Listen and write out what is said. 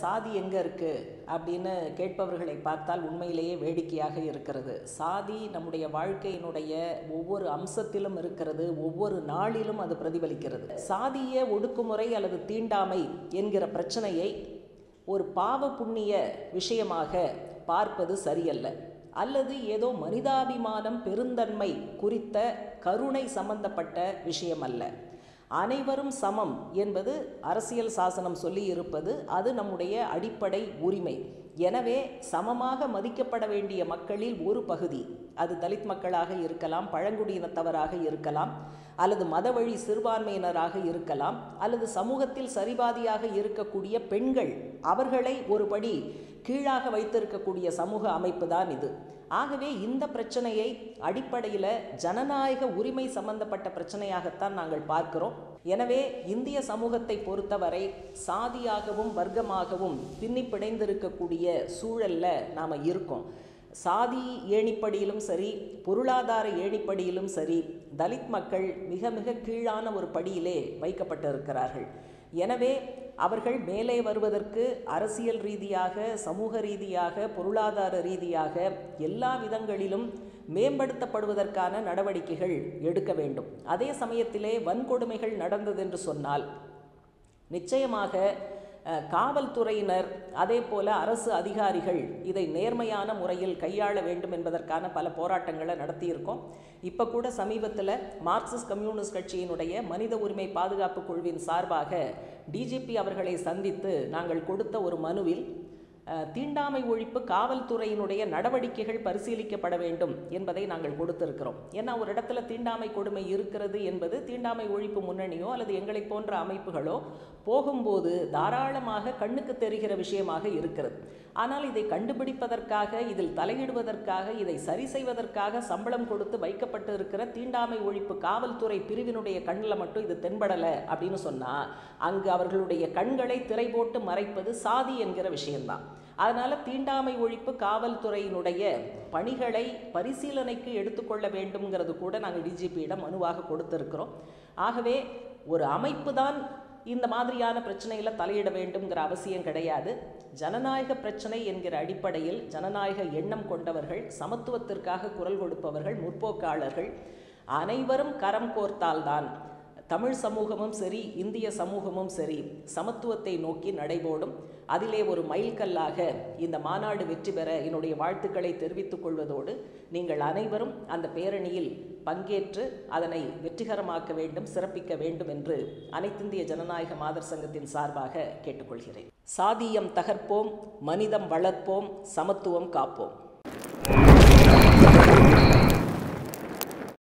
சாதி எங்கே இருக்குது அப்படின்னு கேட்பவர்களை பார்த்தால் உண்மையிலேயே வேடிக்கையாக இருக்கிறது சாதி நம்முடைய வாழ்க்கையினுடைய ஒவ்வொரு அம்சத்திலும் இருக்கிறது ஒவ்வொரு நாளிலும் அது பிரதிபலிக்கிறது சாதிய ஒடுக்குமுறை அல்லது தீண்டாமை என்கிற பிரச்சனையை ஒரு பாவ புண்ணிய விஷயமாக பார்ப்பது சரியல்ல அல்லது ஏதோ மனிதாபிமானம் பெருந்தன்மை குறித்த கருணை சம்பந்தப்பட்ட விஷயம் அல்ல அனைவரும் சமம் என்பது அரசியல் சாசனம் சொல்லி இருப்பது அது நம்முடைய அடிப்படை உரிமை எனவே சமமாக மதிக்கப்பட வேண்டிய மக்களில் ஒரு பகுதி அது தலித் மக்களாக இருக்கலாம் பழங்குடியினத்தவராக இருக்கலாம் அல்லது மதவழி சிறுபான்மையினராக இருக்கலாம் அல்லது சமூகத்தில் சரிபாதியாக இருக்கக்கூடிய பெண்கள் அவர்களை ஒருபடி கீழாக வைத்திருக்கக்கூடிய சமூக அமைப்பு தான் இது ஆகவே இந்த பிரச்சனையை அடிப்படையில் ஜனநாயக உரிமை சம்பந்தப்பட்ட பிரச்சனையாகத்தான் நாங்கள் பார்க்கிறோம் எனவே இந்திய சமூகத்தை பொறுத்தவரை சாதியாகவும் வர்க்கமாகவும் பின்னி பிணைந்திருக்கக்கூடிய சூழல்ல நாம் இருக்கோம் சாதி ஏணிப்படியிலும் சரி பொருளாதார ஏணிப்படியிலும் சரி தலித் மக்கள் மிக மிக கீழான ஒரு படியிலே வைக்கப்பட்டிருக்கிறார்கள் எனவே அவர்கள் மேலே வருவதற்கு அரசியல் ரீதியாக சமூக ரீதியாக பொருளாதார ரீதியாக எல்லா விதங்களிலும் மேம்படுத்தப்படுவதற்கான நடவடிக்கைகள் எடுக்க வேண்டும் அதே சமயத்திலே வன்கொடுமைகள் நடந்ததென்று சொன்னால் நிச்சயமாக அஹ், காவல்துறையினர் அதே போல அரசு அதிகாரிகள் இதை நேர்மையான முறையில் கையாள வேண்டும் என்பதற்கான பல போராட்டங்களை நடத்தியிருக்கோம் இப்போ கூட சமீபத்தில் மார்க்சிஸ்ட் கம்யூனிஸ்ட் கட்சியினுடைய மனித உரிமை பாதுகாப்பு குழுவின் சார்பாக டிஜிபி அவர்களை சந்தித்து நாங்கள் கொடுத்த ஒரு மனுவில் அஹ், தீண்டாமை ஒழிப்பு காவல்துறையினுடைய நடவடிக்கைகள் பரிசீலிக்கப்பட வேண்டும் என்பதை நாங்கள் கொடுத்திருக்கிறோம் ஏன்னா ஒரு இடத்துல தீண்டாமை கொடுமை இருக்கிறது என்பது தீண்டாமை ஒழிப்பு முன்னணியோ அல்லது எங்களை போன்ற அமைப்புகளோ போகும்போது தாராளமாக கண்ணுக்கு தெரிகிற விஷயமாக இருக்கிறது ஆனால் இதை கண்டுபிடிப்பதற்காக இதில் தலையிடுவதற்காக இதை சரி செய்வதற்காக சம்பளம் கொடுத்து வைக்கப்பட்டு இருக்கிற தீண்டாமை ஒழிப்பு காவல்துறை பிரிவினுடைய கண்ணில் மட்டும் இது தென்படலை அப்படின்னு சொன்னால் அங்கு அவர்களுடைய கண்களை திரை போட்டு மறைப்பது சாதி என்கிற விஷயம்தான் அதனால தீண்டாமை ஒழிப்பு காவல்துறையினுடைய பணிகளை பரிசீலனைக்கு எடுத்துக்கொள்ள வேண்டும்ங்கிறது கூட நாங்கள் டிஜிபியிடம் மனுவாக கொடுத்திருக்கிறோம் ஆகவே ஒரு அமைப்பு தான் இந்த மாதிரியான பிரச்சனையில் தலையிட வேண்டும்ங்கிற அவசியம் கிடையாது ஜனநாயக பிரச்சனை என்கிற அடிப்படையில் ஜனநாயக எண்ணம் கொண்டவர்கள் சமத்துவத்திற்காக குரல் கொடுப்பவர்கள் முற்போக்காளர்கள் அனைவரும் கரம் கோர்த்தால்தான் தமிழ் சமூகமும் சரி இந்திய சமூகமும் சரி சமத்துவத்தை நோக்கி நடைபோடும் அதிலே ஒரு மைல்கல்லாக இந்த மாநாடு வெற்றி பெற என்னுடைய வாழ்த்துக்களை தெரிவித்துக் கொள்வதோடு நீங்கள் அனைவரும் அந்த பேரணியில் பங்கேற்று அதனை வெற்றிகரமாக்க வேண்டும் சிறப்பிக்க வேண்டும் என்று அனைத்திந்திய ஜனநாயக மாதர் சங்கத்தின் சார்பாக கேட்டுக்கொள்கிறேன் சாதியம் தகர்ப்போம் மனிதம் வளர்ப்போம் சமத்துவம் காப்போம்